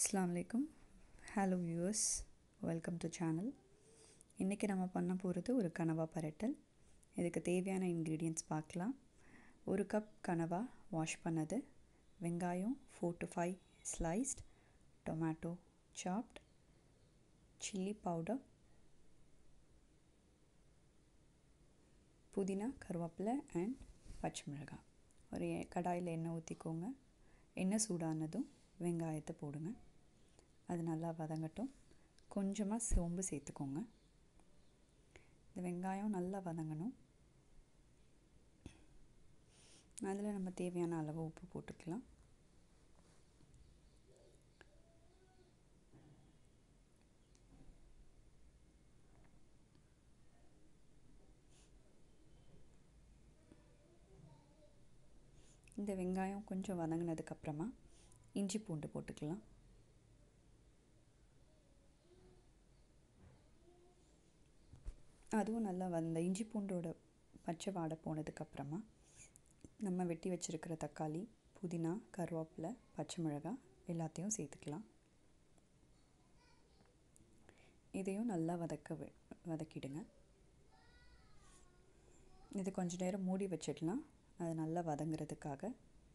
அஸ்ஸலாமு அலைக்கும் hello viewers welcome to channel இன்றைக்கி நம்ம பண்ண போகிறது ஒரு கனவா பரட்டல் இதுக்கு தேவையான இன்க்ரீடியன்ட்ஸ் பார்க்கலாம் ஒரு கப் கனவா வாஷ் பண்ணது வெங்காயம் four to five sliced tomato chopped chilli powder புதினா கருவேப்பிலை அண்ட் பச்சை மிளகாய் ஒரு எ- கடாயில் எண்ணெய் ஊற்றிக்கோங்க எண்ணெய் சூடானதும் வெங்காயத்தை போடுங்க அது நல்லா வதங்கட்டும் கொஞ்சமாக சோம்பு சேர்த்துக்கோங்க இந்த வெங்காயம் நல்லா வதங்கணும் அதில் நம்ம தேவையான அளவு உப்பு போட்டுக்கலாம் இந்த வெங்காயம் கொஞ்சம் வதங்கினதுக்கப்புறமா இஞ்சி பூண்டு போட்டுக்கலாம் அதுவும் நல்லா வந்த இஞ்சி பூண்டோட பச்சை வாடை போனதுக்கப்புறமா நம்ம வெட்டி வச்சுருக்கிற தக்காளி புதினா கருவேப்பிலை பச்சை மிளகாய் எல்லாத்தையும் சேர்த்துக்கலாம் இதையும் நல்லா வதக்க வி- வதக்கிடுங்க இது கொஞ்ச நேரம் மூடி வச்சிடலாம் அது நல்லா வதங்குறதுக்காக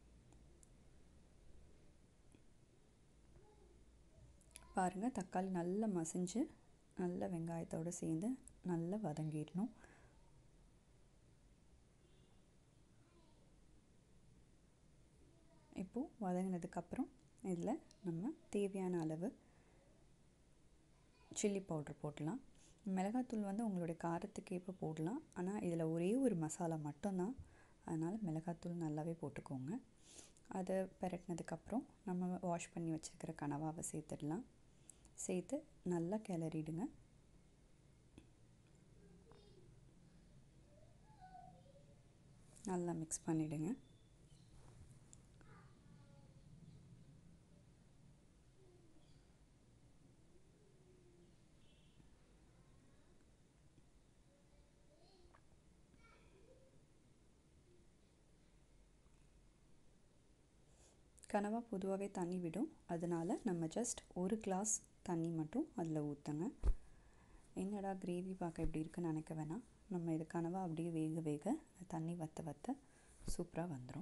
பாருங்கள் தக்காளி நல்லா மசிஞ்சு நல்ல வெங்காயத்தோடு சேர்ந்து நல்லா வதங்கிடணும் இப்போது வதங்கினதுக்கப்புறம் இதில் நம்ம தேவையான அளவு சில்லி பவுடர் போடலாம் மிளகாத்தூள் வந்து உங்களுடைய காரத்துக்கு ஏற்ப போடலாம் ஆனால் இதில் ஒரே ஒரு மசாலா மட்டும்தான் அதனால் மிளகாத்தூள் நல்லாவே போட்டுக்கோங்க அதை பெரட்டினதுக்கப்புறம் நம்ம வாஷ் பண்ணி வச்சுருக்கிற கனவாவை சேர்த்துடலாம் சேர்த்து நல்லா கிளறிடுங்க நல்லா மிக்ஸ் பண்ணிவிடுங்க கனவா பொதுவாகவே தண்ணி விடும் அதனால் நம்ம ஜஸ்ட் ஒரு கிளாஸ் தண்ணி மட்டும் அதில் ஊற்றுங்க என்னடா கிரேவி பார்க்க எப்படி இருக்குன்னு நினைக்க வேணாம் நம்ம இது கனவா அப்படியே வேக வேக தண்ணி வற்ற வற்ற சூப்பராக வந்துடும்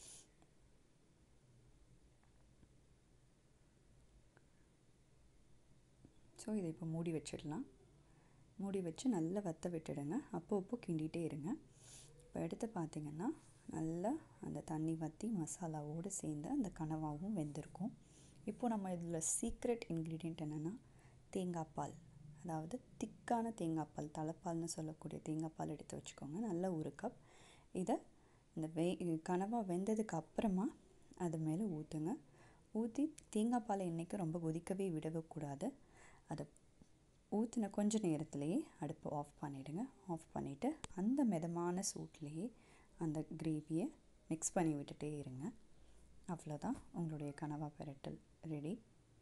ஸோ இதை இப்போ மூடி வச்சிடலாம் மூடி வச்சு நல்லா வற்ற விட்டுடுங்க அப்போ அப்போ கிண்டிகிட்டே இருங்க இப்போ எடுத்து பார்த்தீங்கன்னா நல்லா அந்த தண்ணி வற்றி மசாலாவோடு சேர்ந்து அந்த கனவாவும் வெந்திருக்கும் இப்போ நம்ம இதில் சீக்ரெட் இன்க்ரீடியண்ட் என்னென்னா தேங்காய் பால் அதாவது திக்கான தேங்காய் பால் தலைப்பால்னு சொல்லக்கூடிய தேங்காய் பால் எடுத்து வச்சுக்கோங்க நல்ல ஒரு கப் இதை இந்த வே கனவா வெந்ததுக்கு அப்புறமா அது மேலே ஊற்றுங்க ஊற்றி தேங்காய் பாலை என்றைக்கும் ரொம்ப கொதிக்கவே விடவே கூடாது அதை ஊற்றின கொஞ்ச நேரத்துலேயே அடுப்பை ஆஃப் பண்ணிவிடுங்க ஆஃப் பண்ணிவிட்டு அந்த மிதமான சூட்லேயே அந்த கிரேவியை மிக்ஸ் பண்ணி விட்டுட்டே இருங்க அவ்வளோதான் உங்களுடைய கனவா பெரட்டல் ரெடி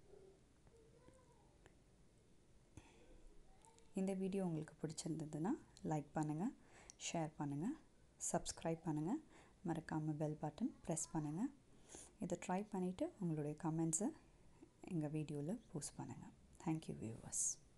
இந்த வீடியோ உங்களுக்கு பிடிச்சிருந்ததுன்னா லைக் பண்ணுங்கள் ஷேர் பண்ணுங்கள் சப்ஸ்கிரைப் பண்ணுங்கள் மறக்காமல் பெல் பட்டன் ப்ரெஸ் பண்ணுங்கள் இதை ட்ரை பண்ணிவிட்டு உங்களுடைய கமெண்ட்ஸை எங்கள் வீடியோவில் போஸ்ட் பண்ணுங்கள் தேங்க்யூ வியூவர்ஸ்